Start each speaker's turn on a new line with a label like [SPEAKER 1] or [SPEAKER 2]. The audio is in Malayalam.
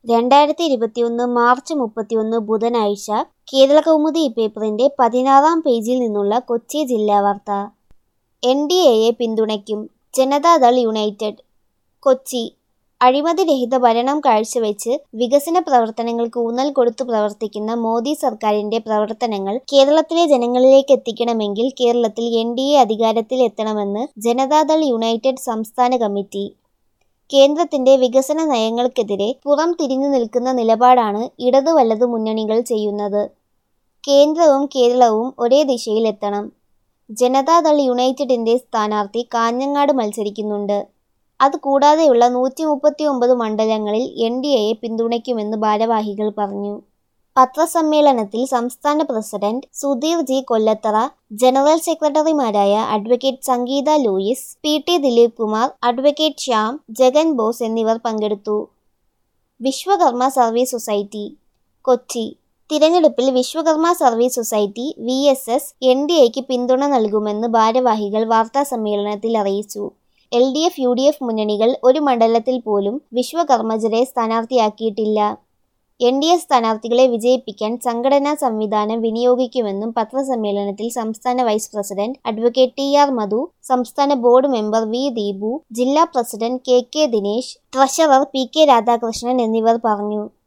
[SPEAKER 1] രണ്ടായിരത്തി ഇരുപത്തിയൊന്ന് മാർച്ച് മുപ്പത്തിയൊന്ന് ബുധനാഴ്ച കേരളകൗമുദി പേപ്പറിന്റെ പതിനാറാം പേജിൽ നിന്നുള്ള കൊച്ചി ജില്ലാ വാർത്ത എൻ ഡി എയെ പിന്തുണയ്ക്കും ജനതാദൾ യുണൈറ്റഡ് കൊച്ചി അഴിമതിരഹിത ഭരണം കാഴ്ചവെച്ച് വികസന പ്രവർത്തനങ്ങൾക്ക് ഊന്നൽ കൊടുത്തു പ്രവർത്തിക്കുന്ന മോദി സർക്കാരിന്റെ പ്രവർത്തനങ്ങൾ കേരളത്തിലെ ജനങ്ങളിലേക്ക് എത്തിക്കണമെങ്കിൽ കേരളത്തിൽ എൻ ഡി എ അധികാരത്തിൽ എത്തണമെന്ന് ജനതാദൾ യുണൈറ്റഡ് സംസ്ഥാന കമ്മിറ്റി കേന്ദ്രത്തിന്റെ വികസന നയങ്ങൾക്കെതിരെ പുറം തിരിഞ്ഞു നിൽക്കുന്ന നിലപാടാണ് ഇടതു വലതു മുന്നണികൾ ചെയ്യുന്നത് കേന്ദ്രവും കേരളവും ഒരേ ദിശയിലെത്തണം ജനതാദൾ യുണൈറ്റഡിന്റെ സ്ഥാനാർത്ഥി കാഞ്ഞങ്ങാട് മത്സരിക്കുന്നുണ്ട് അതുകൂടാതെയുള്ള നൂറ്റി മുപ്പത്തി ഒമ്പത് മണ്ഡലങ്ങളിൽ എൻ ഡി എയെ പിന്തുണയ്ക്കുമെന്ന് ഭാരവാഹികൾ പറഞ്ഞു പത്രസമ്മേളനത്തിൽ സംസ്ഥാന president Sudheer G Kollathara general സെക്രട്ടറിമാരായ advocate Sangeetha Louis P T Dileep Kumar advocate Shyam Jagan Bose എന്നിവർ പങ്കെടുത്തു വിശ്വകർമ്മ സർവീസ് സൊസൈറ്റി കൊച്ചി തിരഞ്ഞെടുപ്പിൽ Vishwakarma service society V S S N D എക്ക് പിന്തുണ നൽകുമെന്ന് ഭാരവാഹികൾ വാർത്താസമ്മേളനത്തിൽ അറിയിച്ചു L D F U D F മുന്നണികൾ ഒരു മണ്ഡലത്തിൽ പോലും വിശ്വകർമ്മജരെ സ്ഥാനാർത്ഥിയാക്കിയിട്ടില്ല എൻ ഡി എ സ്ഥാനാർത്ഥികളെ വിജയിപ്പിക്കാൻ സംഘടനാ സംവിധാനം വിനിയോഗിക്കുമെന്നും പത്രസമ്മേളനത്തിൽ സംസ്ഥാന vice president advocate T R മധു സംസ്ഥാന ബോർഡ് മെമ്പർ വി ദീപു ജില്ലാ president K K Dinesh treasurer P K Radhakrishnan എന്നിവർ പറഞ്ഞു